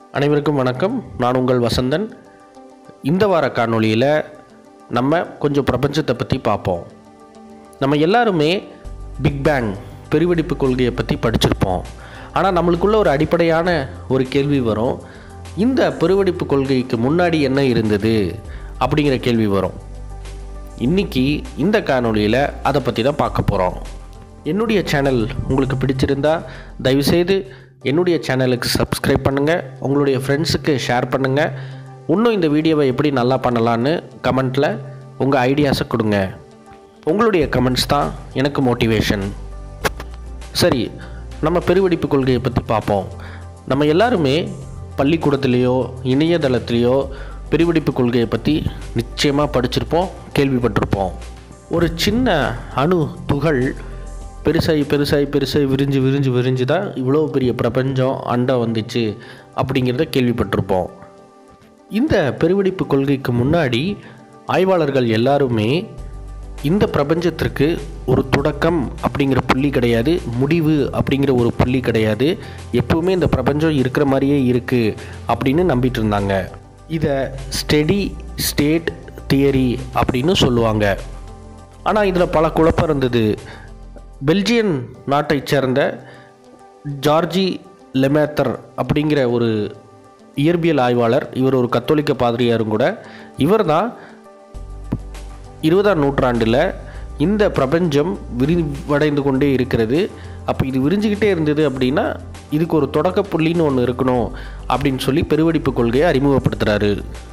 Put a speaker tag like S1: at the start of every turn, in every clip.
S1: அனைவருக்கும் வணக்கம் நான் உங்கள் வசந்தன் இந்த வார காணொளியில் நம்ம கொஞ்சம் பிரபஞ்சத்தை பற்றி பார்ப்போம் நம்ம எல்லாருமே பிக் பேங் பெருவெடிப்பு கொள்கையை பற்றி படிச்சிருப்போம் ஆனால் நம்மளுக்குள்ள ஒரு அடிப்படையான ஒரு கேள்வி வரும் இந்த பெருவெடிப்பு கொள்கைக்கு முன்னாடி என்ன இருந்தது அப்படிங்கிற கேள்வி வரும் இன்னைக்கு இந்த காணொளியில் அதை பற்றி தான் பார்க்க போகிறோம் என்னுடைய சேனல் உங்களுக்கு பிடிச்சிருந்தா தயவுசெய்து என்னுடைய சேனலுக்கு சப்ஸ்கிரைப் பண்ணுங்கள் உங்களுடைய ஃப்ரெண்ட்ஸுக்கு ஷேர் பண்ணுங்கள் இன்னும் இந்த வீடியோவை எப்படி நல்லா பண்ணலான்னு கமெண்ட்டில் உங்கள் ஐடியாஸை கொடுங்க உங்களுடைய கமெண்ட்ஸ் தான் எனக்கு மோட்டிவேஷன் சரி நம்ம பெருவெடிப்பு கொள்கையை பற்றி பார்ப்போம் நம்ம எல்லாருமே பள்ளிக்கூடத்துலேயோ இணையதளத்துலேயோ பெருவெடிப்பு கொள்கையை பற்றி நிச்சயமாக படிச்சிருப்போம் கேள்விப்பட்டிருப்போம் ஒரு சின்ன அணு துகள் பெருசாகி பெருசாகி பெருசாகி விரிஞ்சு விரிஞ்சு விரிஞ்சு தான் இவ்வளோ பெரிய பிரபஞ்சம் அண்டம் வந்துச்சு அப்படிங்கிறத கேள்விப்பட்டிருப்போம் இந்த பெருவெடிப்பு கொள்கைக்கு முன்னாடி ஆய்வாளர்கள் எல்லாருமே இந்த பிரபஞ்சத்திற்கு ஒரு தொடக்கம் அப்படிங்கிற புள்ளி கிடையாது முடிவு அப்படிங்கிற ஒரு புள்ளி கிடையாது எப்பவுமே இந்த பிரபஞ்சம் இருக்கிற மாதிரியே இருக்குது அப்படின்னு நம்பிட்டு இருந்தாங்க இதை ஸ்டெடி ஸ்டேட் தியரி அப்படின்னு சொல்லுவாங்க ஆனால் இதில் பல குழப்பம் இருந்தது பெல்ஜியன் நாட்டைச் சேர்ந்த ஜார்ஜி லெமேத்தர் அப்படிங்கிற ஒரு இயற்பியல் ஆய்வாளர் இவர் ஒரு கத்தோலிக்க பாதிரியாரும் கூட இவர் தான் இருபதாம் நூற்றாண்டில் இந்த பிரபஞ்சம் விரிவடைந்து கொண்டே இருக்கிறது அப்போ இது விரிஞ்சுக்கிட்டே இருந்தது அப்படின்னா இதுக்கு ஒரு தொடக்க புள்ளின்னு ஒன்று இருக்கணும் அப்படின்னு சொல்லி பெருவெடிப்பு கொள்கையை அறிமுகப்படுத்துகிறாரு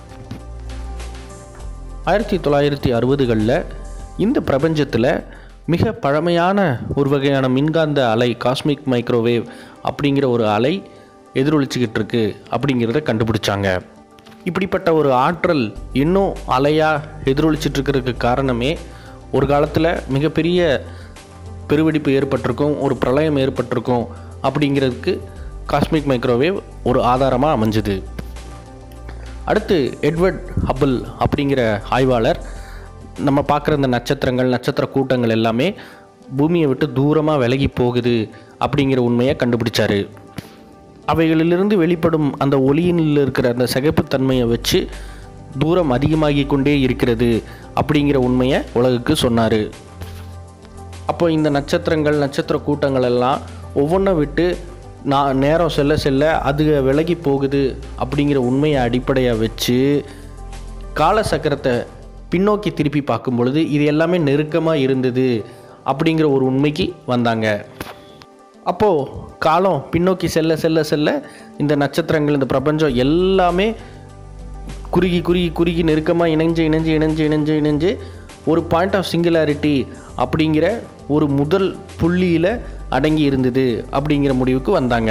S1: ஆயிரத்தி தொள்ளாயிரத்தி அறுபதுகளில் இந்த பிரபஞ்சத்தில் மிக பழமையான ஒரு வகையான மின்காந்த அலை காஸ்மிக் மைக்ரோவேவ் அப்படிங்கிற ஒரு அலை எதிரொலிச்சுக்கிட்டு இருக்கு அப்படிங்கிறத கண்டுபிடிச்சாங்க இப்படிப்பட்ட ஒரு ஆற்றல் இன்னும் அலையாக எதிரொலிச்சிட்டு இருக்கிறதுக்கு காரணமே ஒரு காலத்தில் மிகப்பெரிய பெருவெடிப்பு ஏற்பட்டிருக்கும் ஒரு பிரளயம் ஏற்பட்டிருக்கும் அப்படிங்கிறதுக்கு காஸ்மிக் மைக்ரோவேவ் ஒரு ஆதாரமாக அமைஞ்சுது அடுத்து எட்வர்ட் ஹபிள் அப்படிங்கிற ஆய்வாளர் நம்ம பார்க்குற இந்த நட்சத்திரங்கள் நட்சத்திர கூட்டங்கள் எல்லாமே பூமியை விட்டு தூரமாக விலகி போகுது அப்படிங்கிற உண்மையை கண்டுபிடிச்சாரு அவைகளிலிருந்து வெளிப்படும் அந்த ஒளியினில் இருக்கிற அந்த சகிப்புத்தன்மையை வச்சு தூரம் அதிகமாகி கொண்டே இருக்கிறது அப்படிங்கிற உண்மையை உலகுக்கு சொன்னார் அப்போ இந்த நட்சத்திரங்கள் நட்சத்திர கூட்டங்கள் எல்லாம் ஒவ்வொன்றை விட்டு நான் நேரம் செல்ல செல்ல அது விலகி போகுது அப்படிங்கிற உண்மையை அடிப்படையாக வச்சு காலசக்கரத்தை பின்னோக்கி திருப்பி பார்க்கும் பொழுது இது எல்லாமே நெருக்கமாக இருந்தது அப்படிங்கிற ஒரு உண்மைக்கு வந்தாங்க அப்போது காலம் பின்னோக்கி செல்ல செல்ல செல்ல இந்த நட்சத்திரங்கள் இந்த பிரபஞ்சம் எல்லாமே குறுகி குறுகி குறுகி நெருக்கமாக இணைஞ்சு இணைஞ்சு இணைஞ்சு இணைஞ்சு இணைஞ்சு ஒரு பாயிண்ட் ஆஃப் சிங்குலாரிட்டி அப்படிங்கிற ஒரு முதல் புள்ளியில் அடங்கி இருந்தது அப்படிங்கிற முடிவுக்கு வந்தாங்க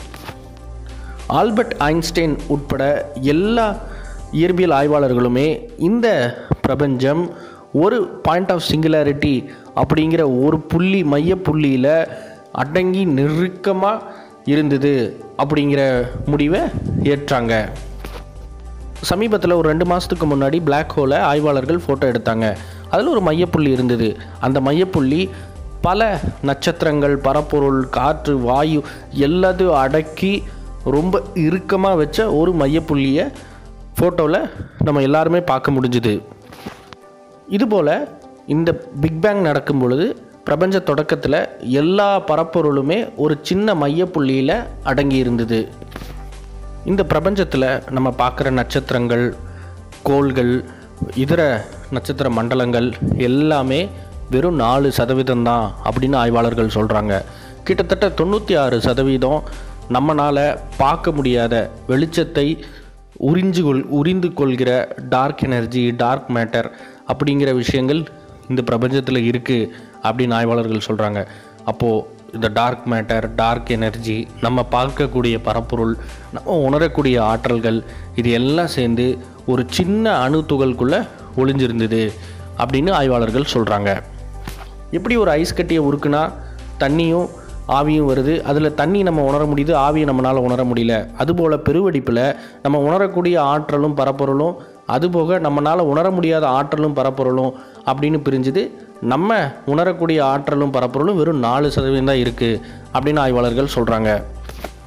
S1: ஆல்பர்ட் ஐன்ஸ்டைன் உட்பட எல்லா இயற்பியல் ஆய்வாளர்களுமே இந்த பிரபஞ்சம் ஒரு பாயிண்ட் ஆஃப் சிங்குலாரிட்டி அப்படிங்கிற ஒரு புள்ளி மைய புள்ளியில் அடங்கி நெருக்கமாக இருந்தது அப்படிங்கிற முடிவை ஏற்றாங்க சமீபத்தில் ஒரு ரெண்டு மாதத்துக்கு முன்னாடி பிளாக் ஹோலை ஆய்வாளர்கள் ஃபோட்டோ எடுத்தாங்க அதில் ஒரு மையப்புள்ளி இருந்தது அந்த மையப்புள்ளி பல நட்சத்திரங்கள் பரப்பொருள் காற்று வாயு எல்லாத்தையும் அடக்கி ரொம்ப இறுக்கமாக வச்ச ஒரு மையப்புள்ளியை ஃபோட்டோவில் நம்ம எல்லாருமே பார்க்க முடிஞ்சுது இதுபோல் இந்த பிக் பேங் நடக்கும் பொழுது பிரபஞ்ச தொடக்கத்தில் எல்லா பரப்பொருளுமே ஒரு சின்ன மையப்புள்ளியில் அடங்கி இருந்தது இந்த பிரபஞ்சத்தில் நம்ம பார்க்குற நட்சத்திரங்கள் கோள்கள் இதர நட்சத்திர மண்டலங்கள் எல்லாமே வெறும் நாலு சதவீதம் தான் அப்படின்னு ஆய்வாளர்கள் சொல்கிறாங்க கிட்டத்தட்ட தொண்ணூற்றி ஆறு சதவீதம் நம்மளால் பார்க்க முடியாத வெளிச்சத்தை உறிஞ்சு கொள் உறிந்து கொள்கிற டார்க் எனர்ஜி டார்க் மேட்டர் அப்படிங்கிற விஷயங்கள் இந்த பிரபஞ்சத்தில் இருக்குது அப்படின்னு ஆய்வாளர்கள் சொல்கிறாங்க அப்போது இந்த டார்க் மேட்டர் டார்க் எனர்ஜி நம்ம பார்க்கக்கூடிய பரப்பொருள் நம்ம உணரக்கூடிய ஆற்றல்கள் இது எல்லாம் சேர்ந்து ஒரு சின்ன அணு துகள்குள்ளே ஒளிஞ்சிருந்தது அப்படின்னு ஆய்வாளர்கள் சொல்கிறாங்க எப்படி ஒரு ஐஸ் கட்டியை உருக்குனா தண்ணியும் ஆவியும் வருது அதில் தண்ணி நம்ம உணர முடியுது ஆவியை நம்மளால் உணர முடியல அதுபோல் பெருவெடிப்பில் நம்ம உணரக்கூடிய ஆற்றலும் பரப்பொருளும் அதுபோக நம்மளால் உணர முடியாத ஆற்றலும் பரப்பொருளும் அப்படின்னு பிரிஞ்சுது நம்ம உணரக்கூடிய ஆற்றலும் பரப்பொருளும் வெறும் நாலு சதவீதம் தான் இருக்குது அப்படின்னு ஆய்வாளர்கள் சொல்கிறாங்க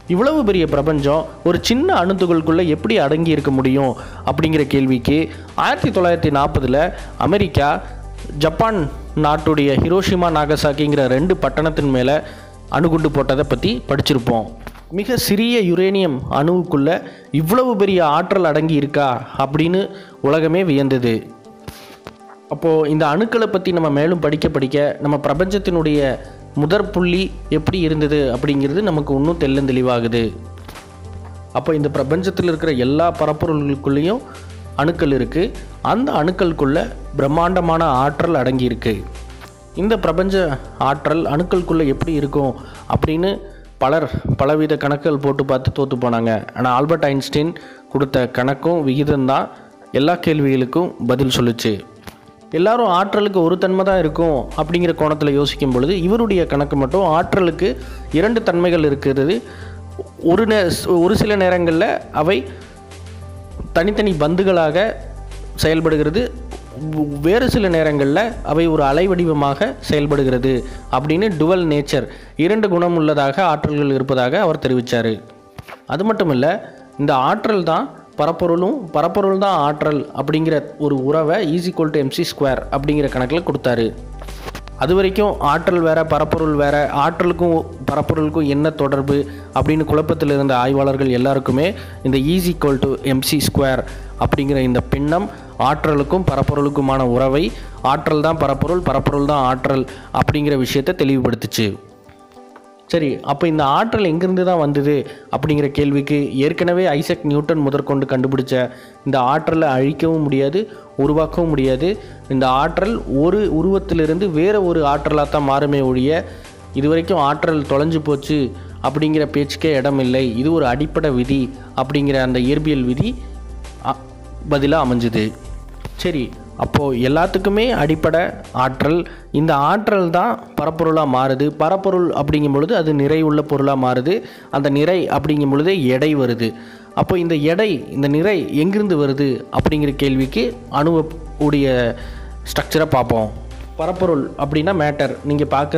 S1: இவ்வளவு பெரிய பிரபஞ்சம் ஒரு சின்ன அணுத்துகளுக்குள்ளே எப்படி அடங்கி இருக்க முடியும் அப்படிங்கிற கேள்விக்கு ஆயிரத்தி தொள்ளாயிரத்தி நாற்பதில் அமெரிக்கா ஜப்பான் நாட்டுடைய ஹிரோஷிமா நாகசாக்கிங்கிற ரெண்டு பட்டணத்தின் மேலே அணுகுண்டு போட்டதை பற்றி படிச்சிருப்போம் மிக சிறிய யுரேனியம் அணுவுக்குள்ள இவ்வளவு பெரிய ஆற்றல் அடங்கி இருக்கா அப்படின்னு உலகமே வியந்தது அப்போது இந்த அணுக்களை பற்றி நம்ம மேலும் படிக்க படிக்க நம்ம பிரபஞ்சத்தினுடைய முதற் புள்ளி எப்படி இருந்தது அப்படிங்கிறது நமக்கு இன்னும் தெள்ளந்தெளிவாகுது அப்போ இந்த பிரபஞ்சத்தில் இருக்கிற எல்லா பரப்பொருள்களுக்குள்ளேயும் அணுக்கள் இருக்குது அந்த அணுக்களுக்குள்ள பிரம்மாண்டமான ஆற்றல் அடங்கியிருக்கு இந்த பிரபஞ்ச ஆற்றல் அணுக்களுக்குள்ளே எப்படி இருக்கும் அப்படின்னு பலர் பலவித கணக்குகள் போட்டு பார்த்து தோற்று போனாங்க ஆனால் ஆல்பர்ட் ஐன்ஸ்டீன் கொடுத்த கணக்கும் விகிதம்தான் எல்லா கேள்விகளுக்கும் பதில் சொல்லுச்சு எல்லாரும் ஆற்றலுக்கு ஒரு தன்மை தான் இருக்கும் அப்படிங்கிற கோணத்தில் யோசிக்கும் பொழுது இவருடைய கணக்கு மட்டும் ஆற்றலுக்கு இரண்டு தன்மைகள் இருக்கிறது ஒரு நே ஒரு சில நேரங்களில் அவை தனித்தனி பந்துகளாக செயல்படுகிறது வு- வேறு சில நேரங்களில் அவை ஒரு அலைவடிவமாக செயல்படுகிறது அப்படின்னு டுவல் நேச்சர் இரண்டு குணம் உள்ளதாக ஆற்றல்கள் இருப்பதாக அவர் தெரிவித்தார் அது மட்டும் இல்லை இந்த ஆற்றல் தான் பரப்பொருளும் பரப்பொருள் தான் ஆற்றல் அப்படிங்கிற ஒரு உறவை ஈஸிக்வல் டு எம்சி ஸ்கொயர் அப்படிங்கிற கணக்கில் கொடுத்தாரு அது வரைக்கும் ஆற்றல் வேற பரப்பொருள் வேற ஆற்றலுக்கும் பரப்பொருளுக்கும் என்ன தொடர்பு அப்படின்னு குழப்பத்தில் இருந்த ஆய்வாளர்கள் எல்லாருக்குமே இந்த is equal to m c square அப்படிங்கிற இந்த பின்னம் ஆற்றலுக்கும் பரப்பொருளுக்குமான உறவை ஆற்றல் தான் பரப்பொருள் பரப்பொருள் தான் ஆற்றல் அப்படிங்கிற விஷயத்தை தெளிவுபடுத்துச்சு சரி அப்போ இந்த ஆற்றல் எங்கிருந்து தான் வந்தது அப்படிங்கிற கேள்விக்கு ஏற்கனவே ஐசக் நியூட்டன் முதற்கொண்டு கண்டுபிடிச்ச இந்த ஆற்றலை அழிக்கவும் முடியாது உருவாக்கவும் முடியாது இந்த ஆற்றல் ஒரு உருவத்திலிருந்து வேற ஒரு ஆற்றலாக தான் மாறுமே ஒழிய இதுவரைக்கும் ஆற்றல் தொலைஞ்சு போச்சு அப்படிங்கிற பேச்சுக்கே இடம் இல்லை இது ஒரு அடிப்படை விதி அப்படிங்கிற அந்த இயற்பியல் விதி பதிலாக அமைஞ்சுது சரி அப்போது எல்லாத்துக்குமே அடிப்படை ஆற்றல் இந்த ஆற்றல் தான் பரப்பொருளாக மாறுது பரப்பொருள் அப்படிங்கும் பொழுது அது நிறை உள்ள பொருளாக மாறுது அந்த நிறை அப்படிங்கும் பொழுது எடை வருது அப்போ இந்த எடை இந்த நிறை எங்கிருந்து வருது அப்படிங்கிற கேள்விக்கு அணுவ உடைய ஸ்ட்ரக்சரை பார்ப்போம் பரப்பொருள் அப்படின்னா மேட்டர் நீங்கள் பார்க்குற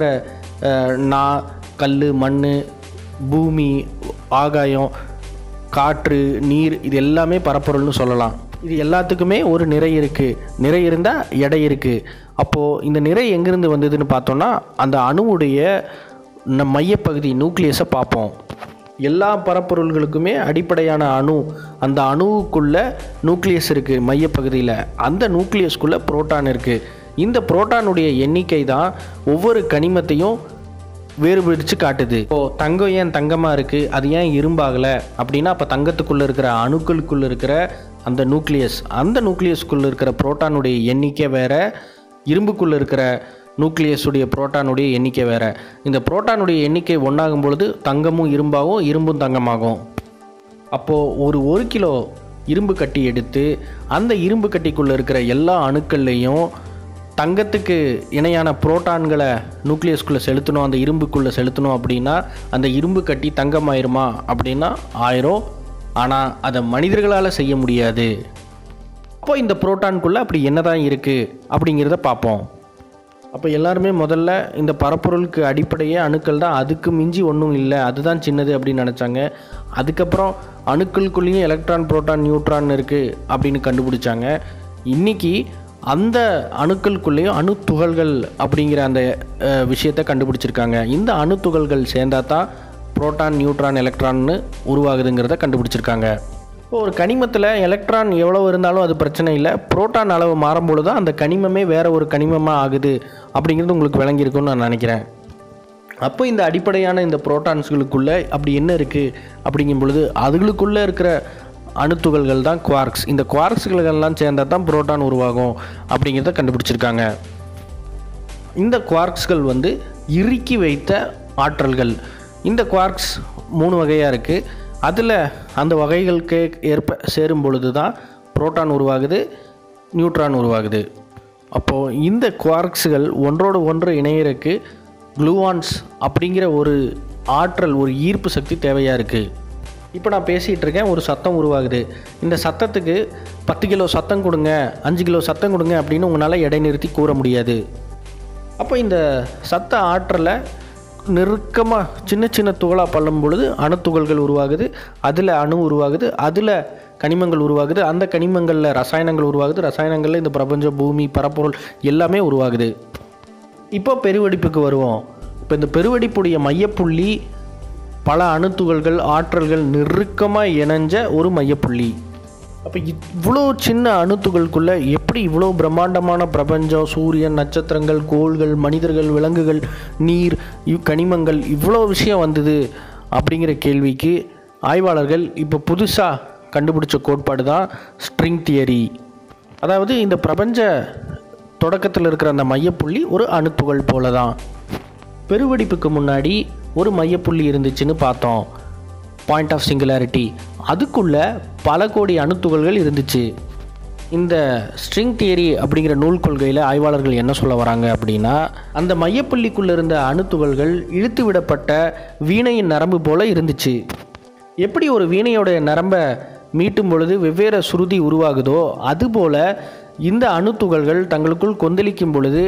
S1: நா கல் மண் பூமி ஆகாயம் காற்று நீர் இது எல்லாமே பரப்பொருள்னு சொல்லலாம் இது எல்லாத்துக்குமே ஒரு நிறை இருக்குது நிறை இருந்தால் எடை இருக்குது அப்போது இந்த நிறை எங்கேருந்து வந்ததுன்னு பார்த்தோன்னா அந்த அணுவுடைய ந- மையப்பகுதி நியூக்ளியஸை பார்ப்போம் எல்லா பரப்பொருள்களுக்குமே அடிப்படையான அணு அந்த அணுவுக்குள்ள நியூக்ளியஸ் இருக்குது மையப்பகுதியில் அந்த நியூக்ளியஸ்குள்ளே புரோட்டான் இருக்குது இந்த புரோட்டானுடைய எண்ணிக்கை தான் ஒவ்வொரு கனிமத்தையும் வேறுபிடிச்சு காட்டுது இப்போ தங்கம் ஏன் தங்கமாக இருக்குது அது ஏன் இரும்பாகலை அப்படின்னா அப்போ தங்கத்துக்குள்ளே இருக்கிற அணுக்களுக்குள்ளே இருக்கிற அந்த நியூக்ளியஸ் அந்த நியூக்ளியஸ்குள்ளே இருக்கிற புரோட்டானுடைய எண்ணிக்கை வேற இரும்புக்குள்ளே இருக்கிற நியூக்ளியஸுடைய புரோட்டானுடைய எண்ணிக்கை வேற இந்த புரோட்டானுடைய எண்ணிக்கை ஒன்றாகும் பொழுது தங்கமும் இரும்பாகும் இரும்பும் தங்கமாகும் அப்போது ஒரு ஒரு கிலோ இரும்பு கட்டி எடுத்து அந்த இரும்பு கட்டிக்குள்ளே இருக்கிற எல்லா அணுக்கள்லையும் தங்கத்துக்கு இணையான புரோட்டான்களை நியூக்ளியஸ்குள்ளே செலுத்தணும் அந்த இரும்புக்குள்ளே செலுத்தணும் அப்படின்னா அந்த இரும்பு கட்டி தங்கமாயிருமா அப்படின்னா ஆயிரும் ஆனால் அதை மனிதர்களால் செய்ய முடியாது அப்போ இந்த புரோட்டான்குள்ளே அப்படி என்னதான் இருக்குது அப்படிங்கிறத பார்ப்போம் அப்போ எல்லாருமே முதல்ல இந்த பரப்பொருளுக்கு அடிப்படையே அணுக்கள் தான் அதுக்கு மிஞ்சி ஒன்றும் இல்லை அதுதான் சின்னது அப்படின்னு நினச்சாங்க அதுக்கப்புறம் அணுக்களுக்குள்ளேயும் எலக்ட்ரான் புரோட்டான் நியூட்ரான் இருக்குது அப்படின்னு கண்டுபிடிச்சாங்க இன்னைக்கு அந்த அணுக்களுக்குள்ளேயும் அணு துகள்கள் அப்படிங்கிற அந்த அஹ், விஷயத்தை கண்டுபிடிச்சிருக்காங்க இந்த அணு துகள்கள் சேர்ந்தா தான் புரோட்டான் நியூட்ரான் எலக்ட்ரான்னு உருவாகுதுங்கிறத கண்டுபிடிச்சிருக்காங்க இப்போ ஒரு கனிமத்தில் எலக்ட்ரான் எவ்வளோ இருந்தாலும் அது பிரச்சனை இல்லை புரோட்டான் அளவு மாறும்பொழுது தான் அந்த கனிமமே வேற ஒரு கனிமமாக ஆகுது அப்படிங்கிறது உங்களுக்கு விளங்கியிருக்கும்னு நான் நினைக்கிறேன் அப்போ இந்த அடிப்படையான இந்த புரோட்டான்ஸ்களுக்குள்ளே அப்படி என்ன இருக்குது அப்படிங்கும் பொழுது அதுகளுக்குள்ளே இருக்கிற அணுத்துகள்கள் தான் குவார்க்ஸ் இந்த குவார்க்ஸ்களெல்லாம் சேர்ந்தால் தான் புரோட்டான் உருவாகும் அப்படிங்கிறத கண்டுபிடிச்சிருக்காங்க இந்த குவார்க்ஸ்கள் வந்து இறுக்கி வைத்த ஆற்றல்கள் இந்த குவார்க்ஸ் மூணு வகையாக இருக்குது அதில் அந்த வகைகளுக்கு ஏற்ப சேரும் பொழுது தான் புரோட்டான் உருவாகுது நியூட்ரான் உருவாகுது அப்போது இந்த குவார்க்ஸ்கள் ஒன்றோடு ஒன்று இணையறக்கு குளூவான்ஸ் அப்படிங்கிற ஒரு ஆற்றல் ஒரு ஈர்ப்பு சக்தி தேவையாக இருக்குது இப்போ நான் பேசிகிட்டு இருக்கேன் ஒரு சத்தம் உருவாகுது இந்த சத்தத்துக்கு பத்து கிலோ சத்தம் கொடுங்க அஞ்சு கிலோ சத்தம் கொடுங்க அப்படின்னு உங்களால் இடைநிறுத்தி கூற முடியாது அப்போ இந்த சத்த ஆற்றலை நெருக்கமாக சின்ன சின்ன துகளாக பள்ளும் பொழுது அணுத்துகள்கள் உருவாகுது அதில் அணு உருவாகுது அதில் கனிமங்கள் உருவாகுது அந்த கனிமங்களில் ரசாயனங்கள் உருவாகுது ரசாயனங்களில் இந்த பிரபஞ்சம் பூமி பரப்பொருள் எல்லாமே உருவாகுது இப்போ பெருவெடிப்புக்கு வருவோம் இப்போ இந்த பெருவெடிப்புடைய மையப்புள்ளி பல அணுத்துகள்கள் ஆற்றல்கள் நெருக்கமாக இணைஞ்ச ஒரு மையப்புள்ளி அப்போ இவ்வளோ சின்ன அணுத்துகளுக்குள்ளே எப்படி இவ்வளோ பிரம்மாண்டமான பிரபஞ்சம் சூரியன் நட்சத்திரங்கள் கோள்கள் மனிதர்கள் விலங்குகள் நீர் இவ் கனிமங்கள் இவ்வளோ விஷயம் வந்தது அப்படிங்கிற கேள்விக்கு ஆய்வாளர்கள் இப்போ புதுசாக கண்டுபிடிச்ச கோட்பாடு தான் ஸ்ட்ரிங் தியரி அதாவது இந்த பிரபஞ்ச தொடக்கத்தில் இருக்கிற அந்த மையப்புள்ளி ஒரு அணுத்துகள் போல தான் பெருவெடிப்புக்கு முன்னாடி ஒரு மையப்புள்ளி இருந்துச்சுன்னு பார்த்தோம் பாயிண்ட் ஆஃப் சிங்குலாரிட்டி அதுக்குள்ள பல கோடி அணுத்துகள்கள் இருந்துச்சு இந்த ஸ்ட்ரிங் தியரி அப்படிங்கிற நூல் கொள்கையில் ஆய்வாளர்கள் என்ன சொல்ல வராங்க அப்படின்னா அந்த மையப்புள்ளிக்குள்ள இருந்த அணுத்துகள்கள் இழுத்து விடப்பட்ட வீணையின் நரம்பு போல இருந்துச்சு எப்படி ஒரு வீணையோடைய நரம்பை மீட்டும் பொழுது வெவ்வேறு சுருதி உருவாகுதோ அதுபோல் இந்த அணுத்துகள்கள் தங்களுக்குள் கொந்தளிக்கும் பொழுது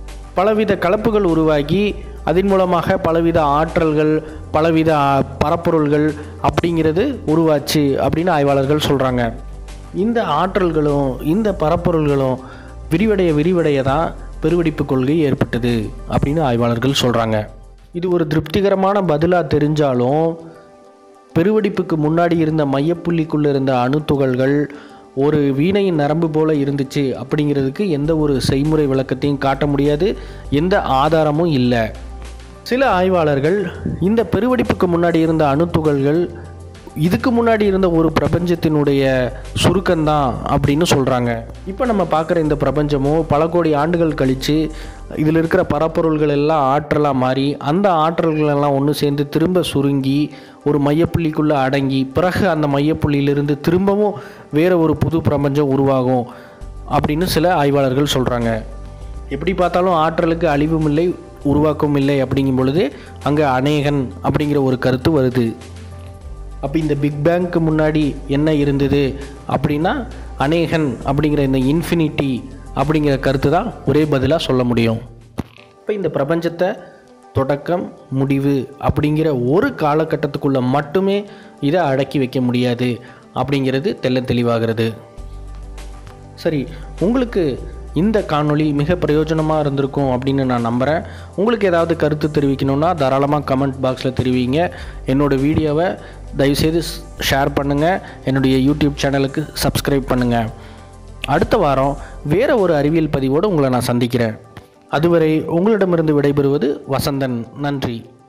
S1: பலவித கலப்புகள் உருவாகி அதன் மூலமாக பலவித ஆற்றல்கள் பலவித ஆ, பரப்பொருள்கள் அப்படிங்கிறது உருவாச்சு அப்படின்னு ஆய்வாளர்கள் சொல்கிறாங்க இந்த ஆற்றல்களும் இந்த பரப்பொருள்களும் விரிவடைய விரிவடைய தான் பெருவெடிப்பு கொள்கை ஏற்பட்டது அப்படின்னு ஆய்வாளர்கள் சொல்கிறாங்க இது ஒரு திருப்திகரமான பதிலாக தெரிஞ்சாலும் பெருவெடிப்புக்கு முன்னாடி இருந்த மையப்புள்ளிக்குள்ளே இருந்த அணுத்துகள்கள் ஒரு வீணையின் நரம்பு போல இருந்துச்சு அப்படிங்கிறதுக்கு எந்த ஒரு செய்முறை விளக்கத்தையும் காட்ட முடியாது எந்த ஆதாரமும் இல்லை சில ஆய்வாளர்கள் இந்த பெருவெடிப்புக்கு முன்னாடி இருந்த அணுத்துகள்கள் இதுக்கு முன்னாடி இருந்த ஒரு பிரபஞ்சத்தினுடைய சுருக்கம்தான் அப்படின்னு சொல்கிறாங்க இப்போ நம்ம பார்க்குற இந்த பிரபஞ்சமும் பல கோடி ஆண்டுகள் கழித்து இதில் இருக்கிற பரப்பொருள்கள் எல்லாம் ஆற்றலாக மாறி அந்த ஆற்றல்கள் எல்லாம் ஒன்று சேர்ந்து திரும்ப சுருங்கி ஒரு மையப்புள்ளிக்குள்ளே அடங்கி பிறகு அந்த மையப்புள்ளியிலிருந்து திரும்பவும் வேற ஒரு புது பிரபஞ்சம் உருவாகும் அப்படின்னு சில ஆய்வாளர்கள் சொல்கிறாங்க எப்படி பார்த்தாலும் ஆற்றலுக்கு அழிவும் இல்லை உருவாக்கமும் இல்லை அப்படிங்கும் பொழுது அங்கே அநேகன் அப்படிங்கிற ஒரு கருத்து வருது அப்போ இந்த பிக் பேங்க்கு முன்னாடி என்ன இருந்தது அப்படின்னா அநேகன் அப்படிங்கிற இந்த இன்ஃபினிட்டி அப்படிங்கிற கருத்து தான் ஒரே பதிலாக சொல்ல முடியும் இப்போ இந்த பிரபஞ்சத்தை தொடக்கம் முடிவு அப்படிங்கிற ஒரு காலகட்டத்துக்குள்ளே மட்டுமே இதை அடக்கி வைக்க முடியாது அப்படிங்கிறது தெள்ள தெளிவாகிறது சரி உங்களுக்கு இந்த காணொளி மிக பிரயோஜனமாக இருந்திருக்கும் அப்படின்னு நான் நம்புகிறேன் உங்களுக்கு ஏதாவது கருத்து தெரிவிக்கணும்னா தாராளமாக கமெண்ட் பாக்ஸில் தெரிவிங்க என்னோடய வீடியோவை தயவுசெய்து ஷேர் பண்ணுங்கள் என்னுடைய யூடியூப் சேனலுக்கு சப்ஸ்கிரைப் பண்ணுங்கள் அடுத்த வாரம் வேறு ஒரு அறிவியல் பதிவோடு உங்களை நான் சந்திக்கிறேன் அதுவரை உங்களிடமிருந்து விடைபெறுவது வசந்தன் நன்றி